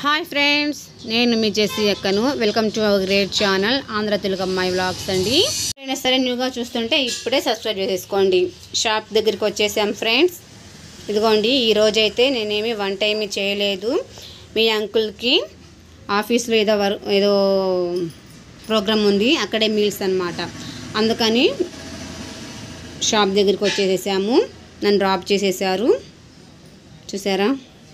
Hi friends నేను మీ జెస్సీ అక్కను welcome to our great channel Andhra Telugu అమ్మాయి వ్లాగ్స్ అండి అయినా సరే న్యూగా చూస్తుంటే ఇప్పుడే సబ్స్క్రైబ్ చేసేసుకోండి షాప్ దగ్గరికి వచ్చేసాం ఫ్రెండ్స్ ఇదిగోండి ఈ రోజు అయితే నేనేమి వంట ఏమీ చేయలేదు మీ అంకుల్కి ఆఫీస్లో ఏదో వర్ ఏదో ప్రోగ్రామ్ ఉంది అక్కడే మీల్స్ అన్నమాట అందుకని షాప్ దగ్గరికి వచ్చేసేసాము నన్ను డ్రాప్ చేసేసారు చూసారా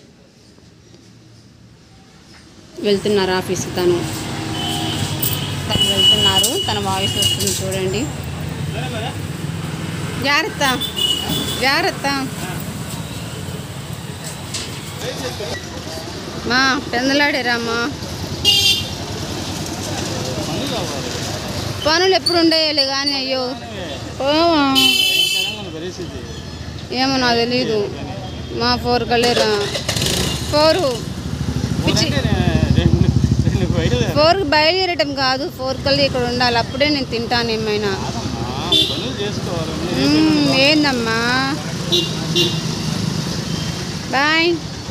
వెళ్తున్నారు ఆఫీస్కి తను తను వెళ్తున్నారు తన వాయిస్ వస్తుంది చూడండి జాగ్రత్త జాగ్రత్త మా పెందలాడారమ్మా పనులు ఎప్పుడు ఉండేయాలి కానీ అయ్యో పోవా ఏమో నాకు తెలీదు మా ఫోర్ కలేరా ఫోరు పిచ్చి ఫోర్ బయలుదేరటం కాదు ఫోర్ కల్లా ఇక్కడ ఉండాలి అప్పుడే నేను తింటాను ఏమైనా మ్మ్, ఏందమ్మా బాయ్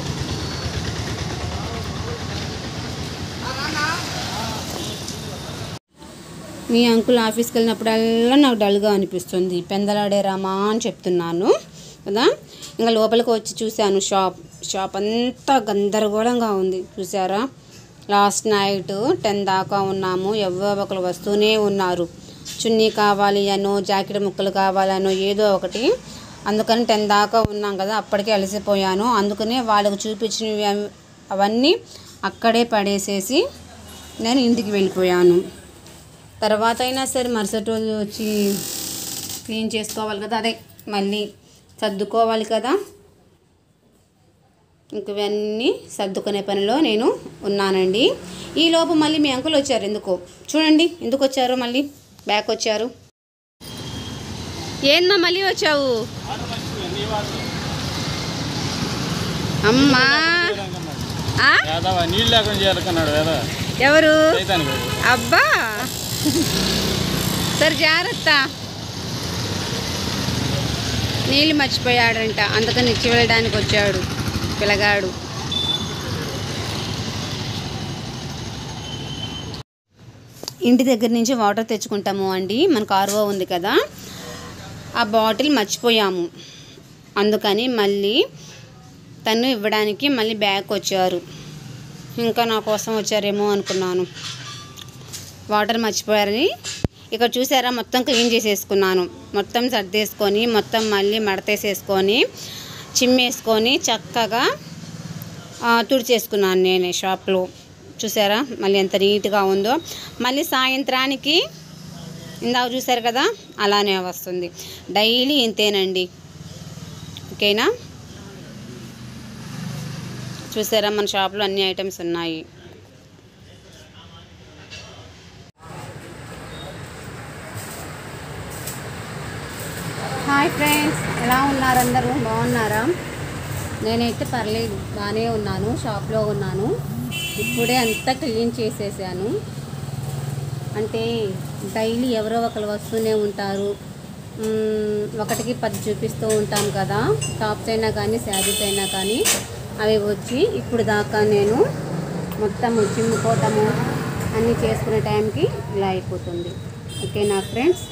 మీ అంకుల్ ఆఫీస్కి వెళ్ళినప్పుడల్లా నాకు డల్గా అనిపిస్తుంది పెందలాడే రామా అని చెప్తున్నాను కదా ఇంకా లోపలికి వచ్చి చూశాను షాప్ షాప్ అంతా గందరగోళంగా ఉంది చూసారా లాస్ట్ నైట్ టెన్ దాకా ఉన్నాము ఎవరో ఒకరు వస్తూనే ఉన్నారు చున్నీ కావాలి అనో జాకెట్ ముక్కలు కావాలనో ఏదో ఒకటి అందుకని టెన్ దాకా ఉన్నాం కదా అప్పటికే అలసిపోయాను అందుకనే వాళ్ళకు చూపించినవి అవ్- అవన్నీ అక్కడే పడేసేసి నేను ఇంటికి వెళ్ళిపోయాను తర్వాత అయినా సరే మరుసటి రోజు వచ్చి క్లీన్ చేసుకోవాలి కదా అదే మళ్ళీ సర్దుకోవాలి కదా ఇంక ఇవన్నీ సర్దుకునే పనిలో నేను ఉన్నానండి ఈ లోపు మళ్ళీ మీ అంకుల్ వచ్చారు ఎందుకో చూడండి ఎందుకు వచ్చారు మళ్ళీ బ్యాక్ వచ్చారు ఏందో మళ్ళీ వచ్చావు అమ్మా ఆ? యాదవ నీళ్ళు లేకుండా చేయాలనుకున్నాడు వేద ఎవరు సైతానికి అబ్బా సరే జాగ్రత్త నీళ్ళు మర్చిపోయాడంట అందుకని ఇచ్చి వెళ్ళడానికి వచ్చాడు పిల్లగాడు ఇంటి దగ్గర నుంచి వాటర్ తెచ్చుకుంటాము అండి మనకు ఆర్వో ఉంది కదా ఆ బాటిల్ మర్చిపోయాము అందుకని మళ్ళీ తను ఇవ్వడానికి మళ్ళీ బ్యాగ్ వచ్చారు ఇంకా నా కోసం వచ్చారేమో అనుకున్నాను వాటర్ మర్చిపోయారని ఇక్కడ చూసారా మొత్తం క్లీన్ చేసేసుకున్నాను మొత్తం సర్దేసుకొని మొత్తం మళ్ళీ మడతేసేసుకొని చిమ్మేసుకొని చక్కగా ఆ, తుడిచేసుకున్నాను నేనే షాప్లో చూసారా మళ్ళీ ఎంత నీట్గా ఉందో మళ్ళీ సాయంత్రానికి ఇందాక చూసారు కదా అలానే వస్తుంది డైలీ ఇంతేనండి ఓకేనా చూసారా మన షాప్లో అన్ని ఐటమ్స్ ఉన్నాయి హాయ్ ఫ్రెండ్స్ ఎలా ఉన్నారు అందరూ బాగున్నారా నేనైతే పర్లేదు బాగానే ఉన్నాను షాప్లో ఉన్నాను ఇప్పుడే అంతా క్లీన్ చేసేసాను అంటే డైలీ ఎవరో ఒకరు వస్తూనే ఉంటారు మ్మ్, ఒకటికి పది చూపిస్తూ ఉంటాం కదా టాప్స్ అయినా కానీ శారీస్ అయినా కానీ అవి వచ్చి ఇప్పుడు దాకా నేను మొత్తం చిమ్ముకోవటము అన్నీ చేసుకునే టైంకి ఇలా అయిపోతుంది ఓకేనా ఫ్రెండ్స్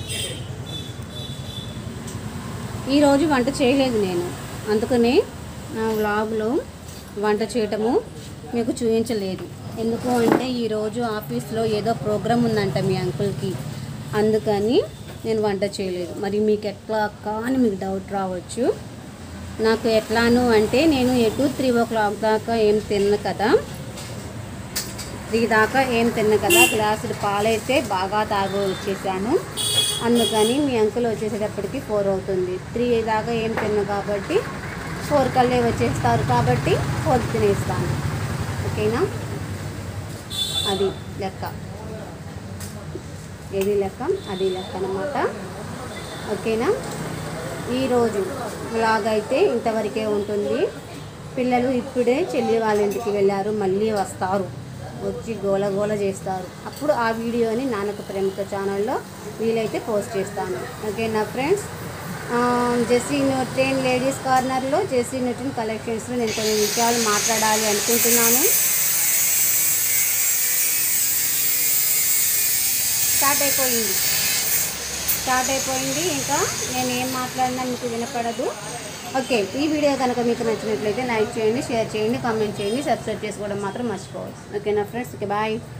ఈరోజు వంట చేయలేదు నేను అందుకనే నా వ్లాగ్లో వంట చేయటము మీకు చూపించలేదు ఎందుకు అంటే ఈరోజు ఆఫీస్లో ఏదో ప్రోగ్రామ్ ఉందంట మీ అంకుల్కి అందుకని నేను వంట చేయలేదు మరి మీకు ఎట్లా అక్క అని మీకు డౌట్ రావచ్చు నాకు ఎట్లాను అంటే నేను ఎటు త్రీ ఓ క్లాక్ దాకా ఏం తిన్న కదా త్రీ దాకా ఏం తిన్న కదా గ్లాసులు పాలైతే బాగా తాగి వచ్చేసాను అందుకని మీ అంకుల్ వచ్చేసేటప్పటికి ఫోర్ అవుతుంది త్రీ దాకా ఏం తిన్నా కాబట్టి ఫోర్ కల్లే వచ్చేస్తారు కాబట్టి ఫోర్ తినేస్తాను ఓకేనా అది లెక్క ఏది లెక్క అది లెక్క అన్నమాట ఓకేనా ఈరోజు వ్లాగ్ అయితే ఇంతవరకే ఉంటుంది పిల్లలు ఇప్పుడే చెల్లి వాళ్ళ ఇంటికి వెళ్ళారు మళ్ళీ వస్తారు వచ్చి గోల గోల చేస్తారు అప్పుడు ఆ వీడియోని నాన్నకు ప్రేమతో ఛానల్లో వీలైతే పోస్ట్ చేస్తాను ఓకేనా ఫ్రెండ్స్ జెస్సీ న్యూట్రెయిన్ లేడీస్ కార్నర్లో జెస్సీ న్యూట్రెయిన్ కలెక్షన్స్లో నేను కొన్ని విషయాలు మాట్లాడాలి అనుకుంటున్నాను స్టార్ట్ అయిపోయింది స్టార్ట్ అయిపోయింది ఇంకా నేను ఏం మాట్లాడినా మీకు వినపడదు ఓకే ఈ వీడియో కనుక మీకు నచ్చినట్లయితే లైక్ చేయండి షేర్ చేయండి కామెంట్ చేయండి సబ్స్క్రైబ్ చేసుకోవడం మాత్రం మర్చిపోవద్దు ఓకేనా ఫ్రెండ్స్ ఓకే బాయ్